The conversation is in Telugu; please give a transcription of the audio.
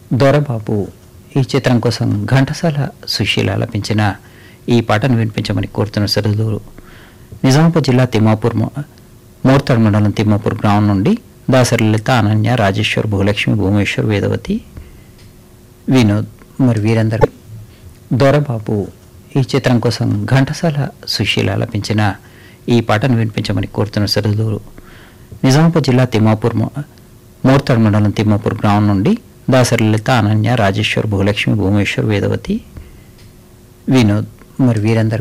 దొరబాబు ఈ చిత్రం కోసం ఘంటసాల సుశీల లపించిన ఈ పాటను వినిపించమని కోరుతున్న సరుదులు నిజామాబాద్ జిల్లా తిమ్మాపూర్ మో- మోర్తాడ్ మండలం తిమ్మాపూర్ గ్రామం నుండి దాసరి లలిత అనన్య రాజేశ్వర్ భూలక్ష్మి భూమేశ్వర్ వేదవతి వినోద్ మరి వీరందరూ దొరబాబు ఈ చిత్రం కోసం ఘంటసాల సుశీల లపించిన ఈ పాటను వినిపించమని కోరుతున్న సరుదులు నిజామాబాద్ జిల్లా తిమ్మాపూర్ మో- మోర్తాడ్ మండలం తిమ్మాపూర్ గ్రామం నుండి దాసరి లలిత అనన్య రాజేశ్వర్ భూలక్ష్మి భూమేశ్వర్ వేదవతి వినోద్ మరి వీరందరూ